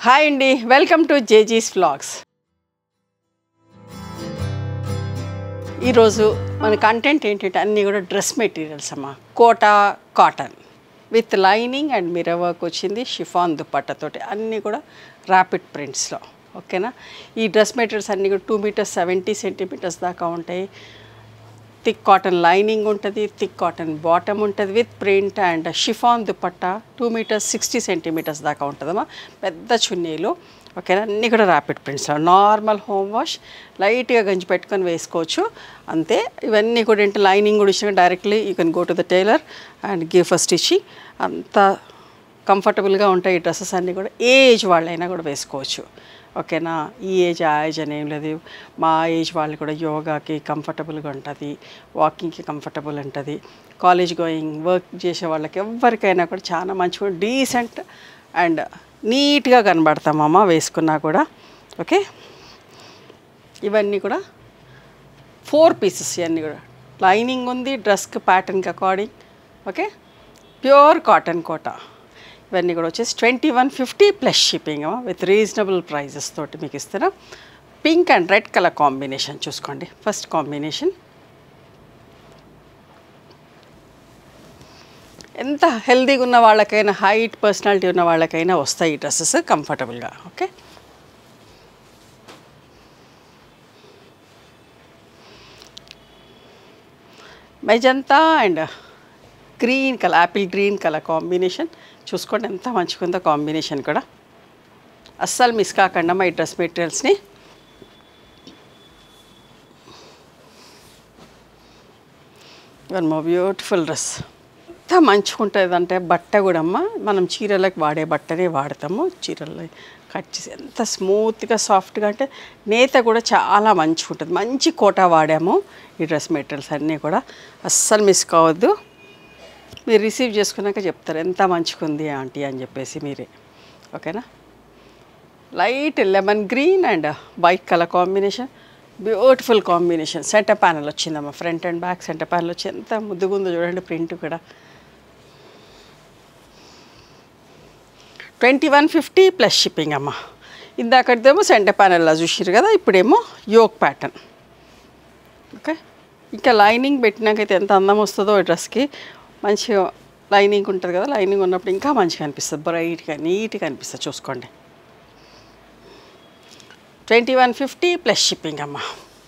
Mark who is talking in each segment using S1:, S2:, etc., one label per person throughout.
S1: Hi అండి welcome to జేజీస్ vlogs ఈరోజు మన కంటెంట్ ఏంటంటే అన్నీ కూడా డ్రెస్ మెటీరియల్స్ అమ్మా Kota cotton with lining and mirror work వచ్చింది షిఫాన్ దుపట్టతోటి అన్నీ కూడా ర్యాపిడ్ ప్రింట్స్లో ఓకేనా ఈ డ్రెస్ మెటీరియల్స్ అన్నీ కూడా టూ మీటర్స్ సెవెంటీ సెంటీమీటర్స్ దాకా ఉంటాయి థిక్ కాటన్ లైనింగ్ ఉంటుంది థిక్ కాటన్ బాటమ్ ఉంటుంది with print and chiffon dupatta two metres sixty centimetres దాకా ఉంటుందమ్మా పెద్ద చున్నీలు ఓకేనా అన్నీ కూడా rapid prints normal home wash లైట్గా గంజి పెట్టుకొని వేసుకోవచ్చు అంతే ఇవన్నీ కూడా ఏంటి లైనింగ్ కూడా ఇచ్చిన directly you can go to the tailor and give first ఇచ్చి అంత కంఫర్టబుల్గా ఉంటాయి ఈ డ్రెస్సెస్ అన్నీ కూడా ఏ ఏజ్ వాళ్ళైనా కూడా వేసుకోవచ్చు ఓకేనా ఈ ఏజ్ ఆ ఏజ్ అని ఏం లేదు మా ఏజ్ వాళ్ళు కూడా యోగాకి కంఫర్టబుల్గా ఉంటుంది వాకింగ్కి కంఫర్టబుల్ ఉంటుంది కాలేజ్ గోయింగ్ వర్క్ చేసే వాళ్ళకి ఎవరికైనా కూడా చాలా మంచిగా డీసెంట్ అండ్ నీట్గా కనబడతామమ్మ వేసుకున్నా కూడా ఓకే ఇవన్నీ కూడా ఫోర్ పీసెస్ ఇవన్నీ కూడా లైనింగ్ ఉంది డ్రెస్కి ప్యాటర్న్కి according okay pure cotton Kota ఇవన్నీ కూడా వచ్చేసి twenty one fifty plus shipping with reasonable prices తోటి మీకు ఇస్తున్నా pink and red colour combination చూసుకోండి ఫస్ట్ కాంబినేషన్ ఎంత హెల్దీగా ఉన్న వాళ్ళకైనా హైట్ పర్సనాలిటీ ఉన్న వాళ్ళకైనా వస్తాయి ఈ డ్రెస్సెస్ కంఫర్టబుల్గా okay magenta and green colour apple green colour combination చూసుకోండి ఎంత మంచిగా ఉందో కాంబినేషన్ కూడా అస్సలు మిస్ కాకుండా మా ఈ డ్రెస్ మెటీరియల్స్ని వన్ మో బ్యూటిఫుల్ డ్రెస్ ఎంత మంచిగా ఉంటుంది అంటే బట్ట కూడా అమ్మ మనం చీరలకు వాడే బట్టనే వాడతాము చీరలు కట్ చేసి ఎంత స్మూత్గా సాఫ్ట్గా అంటే నేత కూడా చాలా మంచిగా ఉంటుంది మంచి కోటా వాడాము ఈ డ్రెస్ మెటీరియల్స్ అన్నీ కూడా అస్సలు మిస్ కావద్దు మీరు రిసీవ్ చేసుకున్నాక చెప్తారు ఎంత మంచిగా ఉంది ఆంటీ అని చెప్పేసి మీరే ఓకేనా light lemon green and white colour combination beautiful combination centre panel వచ్చిందమ్మా front and back centre panel వచ్చి ఎంత ముద్దుగుందో చూడండి ప్రింట్ కూడా twenty one fifty plus shipping అమ్మ ఇందాకటిదేమో సెంటర్ ప్యానల్లో చూసిరు కదా ఇప్పుడేమో యోక్ ప్యాటర్న్ ఓకే ఇంకా లైనింగ్ పెట్టినాకైతే ఎంత అందం వస్తుందో ఈ డ్రెస్కి మంచిగా లైనింగ్ ఉంటుంది కదా లైనింగ్ ఉన్నప్పుడు ఇంకా మంచిగా అనిపిస్తుంది బ్రైట్గా నీట్గా అనిపిస్తుంది చూసుకోండి twenty one fifty plus shipping అమ్మ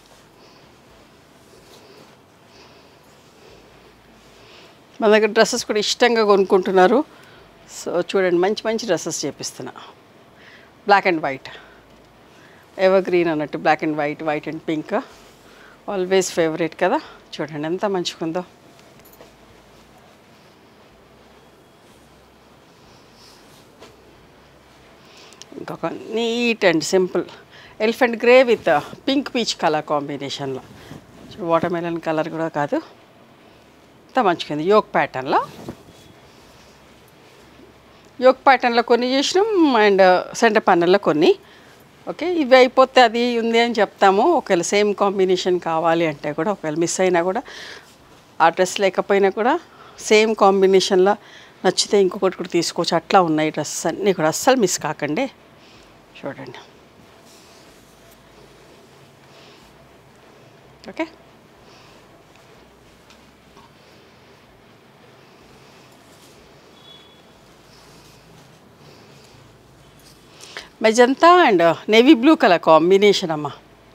S1: మన దగ్గర డ్రెస్సెస్ కూడా ఇష్టంగా కొనుక్కుంటున్నారు సో చూడండి మంచి మంచి డ్రెస్సెస్ చేపిస్తున్నా black and white evergreen అన్నట్టు black and white white and pink always favourite కదా చూడండి ఎంత మంచిగా ఉందో ఇంకొక neat and simple elephant grey with pink peach colour కాంబినేషన్లో వాటర్ మెలన్ కలర్ కూడా కాదు అంత మంచిగా ఉంది యోక్ ప్యాటర్న్లో యోక్ ప్యాటర్న్లో కొన్ని చేసినాం అండ్ సెంటర్ ప్యానల్లో కొన్ని ఓకే ఇవి అయిపోతే అది ఉంది అని చెప్తాము ఒకవేళ సేమ్ కాంబినేషన్ కావాలి అంటే కూడా ఒకవేళ మిస్ అయినా కూడా ఆ డ్రెస్ లేకపోయినా కూడా సేమ్ కాంబినేషన్లో నచ్చితే ఇంకొకటి కూడా తీసుకోవచ్చు అట్లా ఉన్నాయి డ్రెస్సెస్ అన్నీ కూడా అస్సలు మిస్ కాకండి చూడండి okay magenta and navy blue colour combination అమ్మ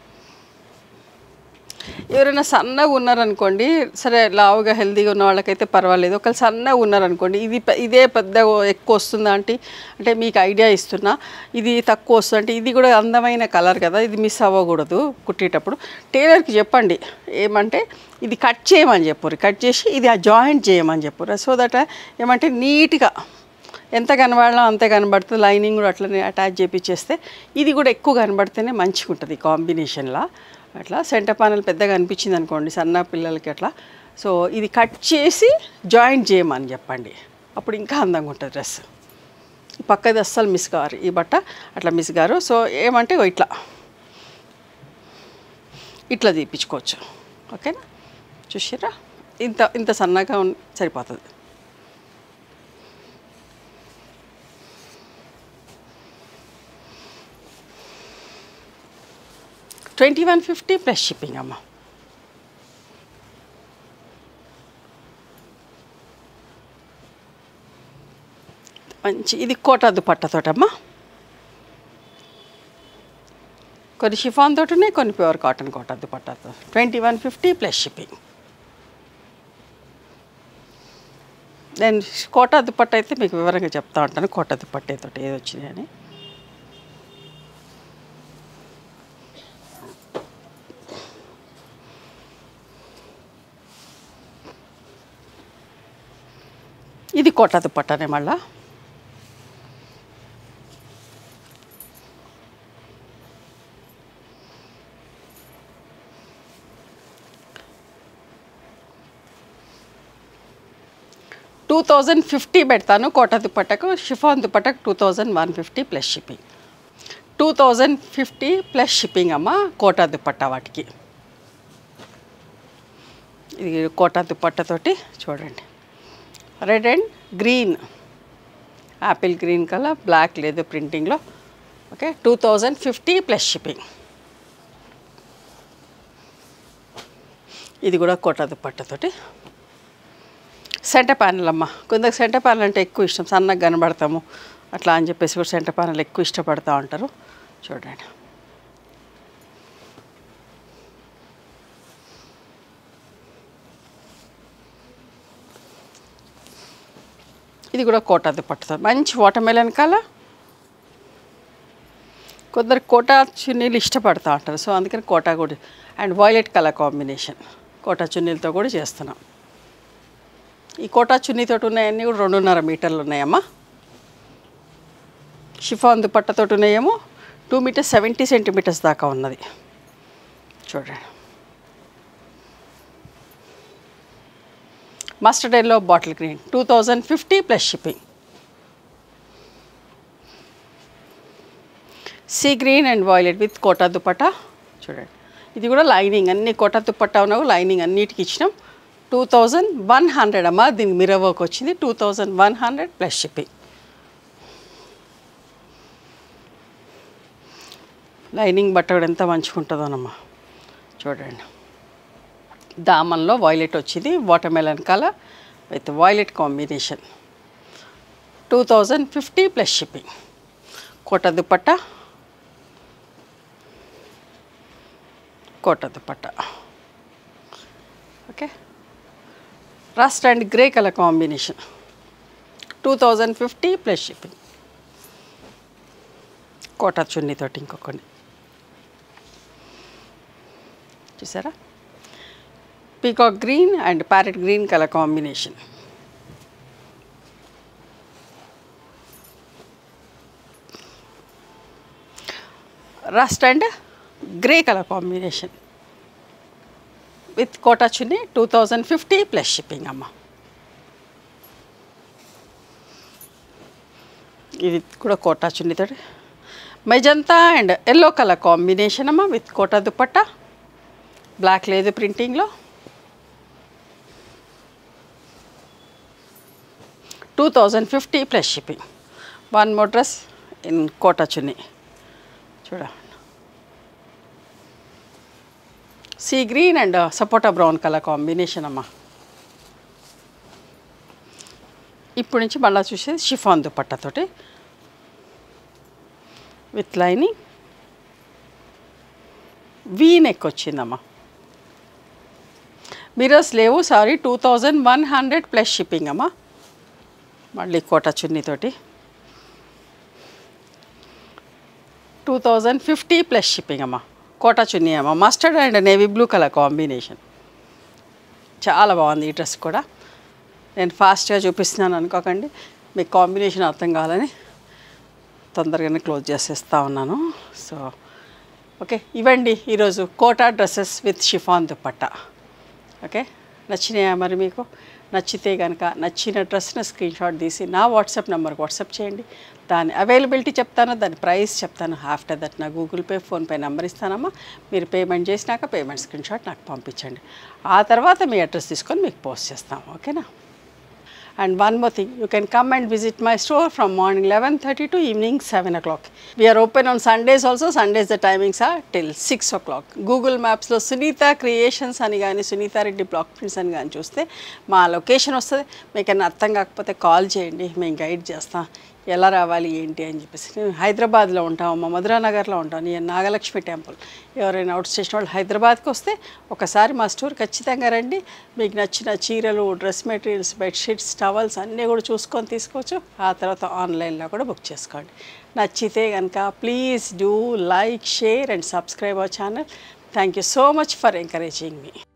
S1: ఎవరైనా సన్నగా ఉన్నారనుకోండి సరే లావుగా హెల్తీగా ఉన్న వాళ్ళకైతే పర్వాలేదు ఒకవేళ సన్నగా ఉన్నారనుకోండి ఇది పె- ఇదే పెద్ద ఎక్కువ వస్తుందా అంటే అంటే మీకు ఐడియా ఇస్తున్నా ఇది తక్కువ వస్తుంది అంటే ఇది కూడా అందమైన కలర్ కదా ఇది మిస్ అవ్వకూడదు కుట్టేటప్పుడు టైలర్కి చెప్పండి ఏమంటే ఇది కట్ చేయమని చెప్పరు కట్ చేసి ఇది ఆ జాయింట్ చేయమని చెప్పరు సో దట్ ఏమంటే నీట్గా ఎంత కనబడాలో అంతే కనబడుతుంది లైనింగ్ కూడా అట్లనే అటాచ్ చేపించేస్తే ఇది కూడా ఎక్కువ కనబడితేనే మంచిగా ఉంటుంది కాంబినేషన్లా అట్లా సెంటర్ ప్యానల్ పెద్దగా అనిపించింది అనుకోండి సన్న పిల్లలకి అట్లా సో ఇది కట్ చేసి జాయింట్ చేయమని చెప్పండి అప్పుడు ఇంకా అందంగా ఉంటుంది డ్రెస్ ఈ పక్కది అస్సలు మిస్ కారు ఈ బట్ట అట్లా మిస్ గారు సో ఏమంటే ఇగో ఇట్లా ఇట్లా తీపించుకోవచ్చు ఓకేనా చూసిరా ఇంత ఇంత సన్నగా ఉన్- సరిపోతుంది twenty one fifty plus shipping అమ్మ మంచి ఇది కోటా దుపట్టతోటమ్మా కొన్ని షిఫాన్ తోటి ఉన్నాయి కొన్ని ప్యూర్ కాటన్ కోటా దుపట్టాతో twenty one fifty plus shipping నేను కోటా దుపట్ట అయితే మీకు వివరంగా చెప్తా ఉంటాను కోటా దుపట్టేతోటి ఏది వచ్చినాయని ఇది కోటా దుపట్టనే మళ్ళా టూ థౌజండ్ ఫిఫ్టీ పెడతాను కోట దుపట్టకు షిఫాన్ దుపట్టకు two thousand one fifty plus shipping two thousand fifty plus shipping అమ్మ కోటా దుపట్ట వాటికి ఇది కోటా దుపట్టతోటి చూడండి red and green apple green colour black లేదు ప్రింటింగ్లో okay two thousand fifty plus shipping ఇది కూడా కోటా దుపట్టతోటి సెంటర్ ప్యానల్ అమ్మ కొందరికి సెంటర్ ప్యానల్ అంటే ఎక్కువ ఇష్టం సన్నగా కనబడతాము అట్లా అని చెప్పేసి కూడా సెంటర్ ప్యానల్ ఎక్కువ ఇష్టపడతా ఉంటారు చూడండి ఇది కూడా కోటా దుపట్టతో మంచి వాటర్ మెలన్ కలర్ కొందరు కోటా చున్నీలు ఇష్టపడతా ఉంటారు సో అందుకని కోటా కూడా and violet colour combination Kota చున్నీలతో కూడా చేస్తున్నాం ఈ కోటా చున్నీతో ఉన్నాయన్నీ కూడా రెండున్నర మీటర్లు ఉన్నాయమ్మా షిఫాన్ దుపట్టతో ఉన్నాయేమో టూ మీటర్స్ సెవెంటీ సెంటీమీటర్స్ దాకా ఉన్నది చూడండి mustard yellow bottle green two thousand fifty plus shipping sea green and violet with Kota dupatta చూడండి ఇది కూడా లైనింగ్ అన్ని కోటా దుపట్టా ఉన్నావు లైనింగ్ అన్నిటికి ఇచ్చినాం టూ థౌజండ్ వన్ హండ్రెడ్ అమ్మా దీనికి మిర్రర్ వర్క్ వచ్చింది two thousand one hundred plus shipping lining బట్ట కూడా ఎంత మంచిగా ఉంటుందోనమ్మా చూడండి దామన్లో వాయిలెట్ వచ్చింది watermelon colour with violet combination two thousand fifty plus shipping Kota dupatta Kota dupatta okay rust and grey colour combination two thousand fifty plus shipping Kota చున్నీతోటి ఇంకొకటి చూసారా peacock green and parrot green colour combination rust and grey colour combination with Kota chunni two thousand fifty plus shipping అమ్మ ఇది కూడా కోటా చున్నీతో magenta and yellow colour combination అమ్మ with Kota dupatta black లేదు ప్రింటింగ్లో two thousand fifty plus shipping one more dress in Kota chunni చూడ sea green and సపోటా brown colour combination అమ్మా ఇప్పుడు నుంచి మళ్ళీ చూసేది షిఫాన్ దుపట్టతోటి విత్ లైనింగ్ వీ నెక్ వచ్చిందమ్మా మిరర్స్ లేవు sorry two thousand one hundred plus shipping అమ్మా మళ్ళీ కోట చున్నీతోటి two thousand fifty plus shipping అమ్మా కోటా చున్నీ అమ్మ mustard and navy blue colour combination చాలా బాగుంది ఈ డ్రెస్ కూడా నేను ఫాస్ట్గా చూపిస్తున్నాను అనుకోకండి మీకు కాంబినేషన్ అర్థం కావాలని తొందరగానే క్లోజ్ చేసేస్తా ఉన్నాను సో ఓకే ఇవ్వండి ఈరోజు Kota dresses with chiffon dupatta okay నచ్చినాయా మరి మీకు నచ్చితే కనుక నచ్చిన డ్రెస్ని స్క్రీన్ షాట్ తీసి నా వాట్సాప్ నెంబర్కి వాట్సాప్ చేయండి దాని అవైలబిలిటీ చెప్తాను దాని ప్రైస్ చెప్తాను ఆఫ్టర్ దట్ నా గూగుల్ పే ఫోన్పే నెంబర్ ఇస్తానమ్మా మీరు పేమెంట్ చేసినాక పేమెంట్ స్క్రీన్ షాట్ నాకు పంపించండి ఆ తర్వాత మీ అడ్రస్ తీసుకొని మీకు పోస్ట్ చేస్తాం ఓకేనా And one more thing, you can come and visit my store from morning 11.30 to evening 7 o'clock. We are open on Sundays also. Sundays the timings are till 6 o'clock. Google Mapsలో Sunitha creations అని కానీ Sunitha Reddy block prints అని కానీ చూస్తే మా location వస్తుంది మీకు ఏమైనా అర్థం కాకపోతే కాల్ చేయండి మేము గైడ్ చేస్తాం ఎలా రావాలి ఏంటి అని చెప్పేసి నేను హైదరాబాద్లో ఉంటాం మా మధురానగర్లో ఉంటాం నేను నాగలక్ష్మి టెంపుల్ ఎవరైనా అవుట్ స్టేషన్ వాళ్ళు హైదరాబాద్కి వస్తే ఒకసారి మా స్టోర్ ఖచ్చితంగా రండి మీకు నచ్చిన చీరలు డ్రెస్ మెటీరియల్స్ బెడ్షీట్స్ టవల్స్ అన్నీ కూడా చూసుకొని తీసుకోవచ్చు ఆ తర్వాత ఆన్లైన్లో కూడా బుక్ చేసుకోండి నచ్చితే కనుక please do like share and subscribe our channel thank you so much for encouraging me